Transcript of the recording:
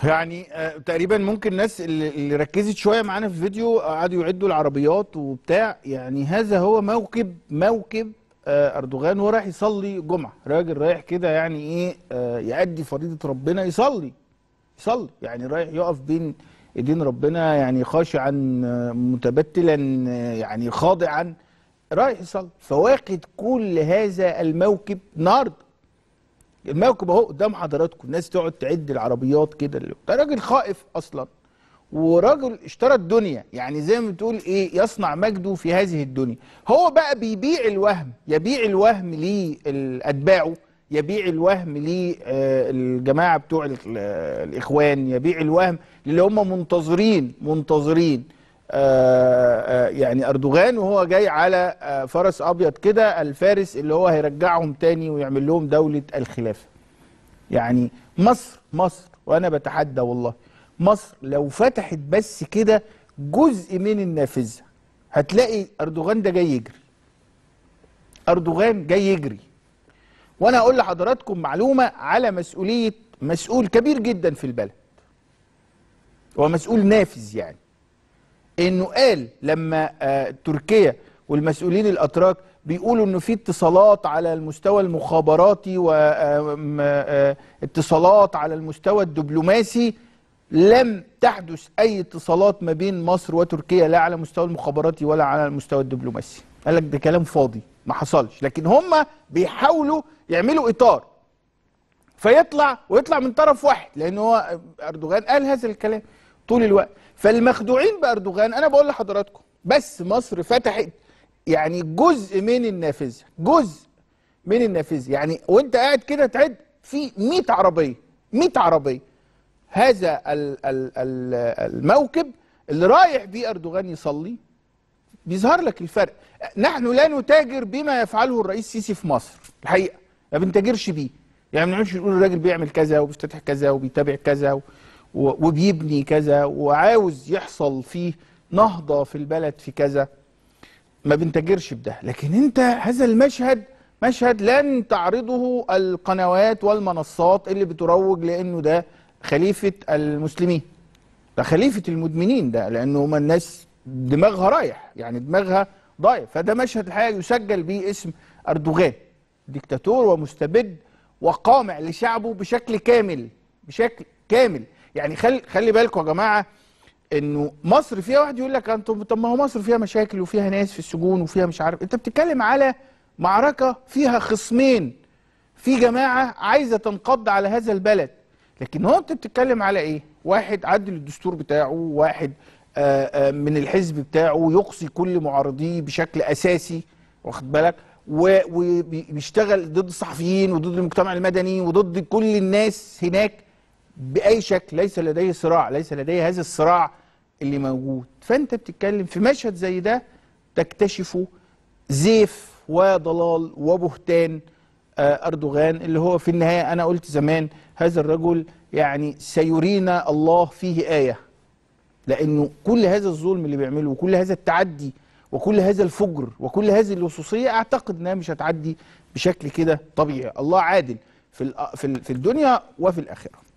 يعني آه، تقريبا ممكن الناس اللي اللي ركزت شويه معانا في الفيديو قعدوا يعدوا العربيات وبتاع يعني هذا هو موكب موكب آه، اردوغان وهو رايح يصلي جمعه راجل رايح كده يعني ايه آه، يأدي فريضه ربنا يصلي يصلي يعني رايح يقف بين ايدين ربنا يعني خاشعا آه، متبتلا آه، يعني خاضعا رايح يصلي فواخد كل هذا الموكب النهارده الموكب اهو قدام حضراتكم الناس تقعد تعد العربيات كده اللي- ده راجل خائف اصلا وراجل اشترى الدنيا يعني زي ما بتقول ايه يصنع مجده في هذه الدنيا هو بقى بيبيع الوهم يبيع الوهم لاتباعه يبيع الوهم للجماعه بتوع ال- الاخوان يبيع الوهم اللي هم منتظرين منتظرين آه، آه، يعني اردوغان وهو جاي على آه، فرس ابيض كده الفارس اللي هو هيرجعهم تاني ويعمل لهم دوله الخلافه يعني مصر مصر وانا بتحدى والله مصر لو فتحت بس كده جزء من النافذه هتلاقي اردوغان ده جاي يجري اردوغان جاي يجري وانا اقول لحضراتكم معلومه على مسؤوليه مسؤول كبير جدا في البلد هو مسؤول نافذ يعني انه قال لما آه، تركيا والمسؤولين الاتراك بيقولوا انه في اتصالات على المستوى المخابراتي واتصالات على المستوى الدبلوماسي لم تحدث اي اتصالات ما بين مصر وتركيا لا على المستوى المخابراتي ولا على المستوى الدبلوماسي قال لك ده كلام فاضي ما حصلش لكن هم بيحاولوا يعملوا اطار فيطلع ويطلع من طرف واحد لان هو اردوغان قال هذا الكلام طول الوقت فالمخدوعين باردوغان انا بقول لحضراتكم بس مصر فتحت يعني جزء من النافذه جزء من النافذه يعني وانت قاعد كده تعد في 100 عربيه 100 عربيه هذا ال ال ال الموكب اللي رايح بيه اردوغان يصلي بيظهر لك الفرق نحن لا نتاجر بما يفعله الرئيس السيسي في مصر الحقيقه ما بنتاجرش بيه يعني ما بنقولش نقول الراجل بيعمل كذا وبيفتتح كذا وبيتابع كذا و- و- وبيبني كذا وعاوز يحصل فيه نهضه في البلد في كذا ما بنتاجرش بده لكن انت هذا المشهد مشهد لن تعرضه القنوات والمنصات اللي بتروج لانه ده خليفه المسلمين ده خليفه المدمنين ده لانه هم الناس دماغها رايح يعني دماغها ضايع فده مشهد الحقيقه يسجل به اسم اردوغان ديكتاتور ومستبد وقامع لشعبه بشكل كامل بشكل كامل يعني خلي خلي بالكم يا جماعه انه مصر فيها واحد يقول لك انتم طب ما هو مصر فيها مشاكل وفيها ناس في السجون وفيها مش عارف انت بتتكلم على معركه فيها خصمين في جماعه عايزه تنقض على هذا البلد لكن هو انت بتتكلم على ايه واحد عدل الدستور بتاعه واحد آه، آه، من الحزب بتاعه يقصي كل معارضيه بشكل اساسي واخد بالك و- وبيشتغل ضد الصحفيين وضد المجتمع المدني وضد كل الناس هناك باي شكل ليس لديه صراع ليس لديه هذا الصراع اللي موجود فانت بتتكلم في مشهد زي ده تكتشفه زيف وضلال وبهتان آه، اردوغان اللي هو في النهايه انا قلت زمان هذا الرجل يعني سيرينا الله فيه ايه لانه كل هذا الظلم اللي بيعمله وكل هذا التعدي وكل هذا الفجر وكل هذه اللصوصيه اعتقد انها مش هتعدي بشكل كده طبيعي الله عادل في الأ- في ال- في الدنيا وفي الاخره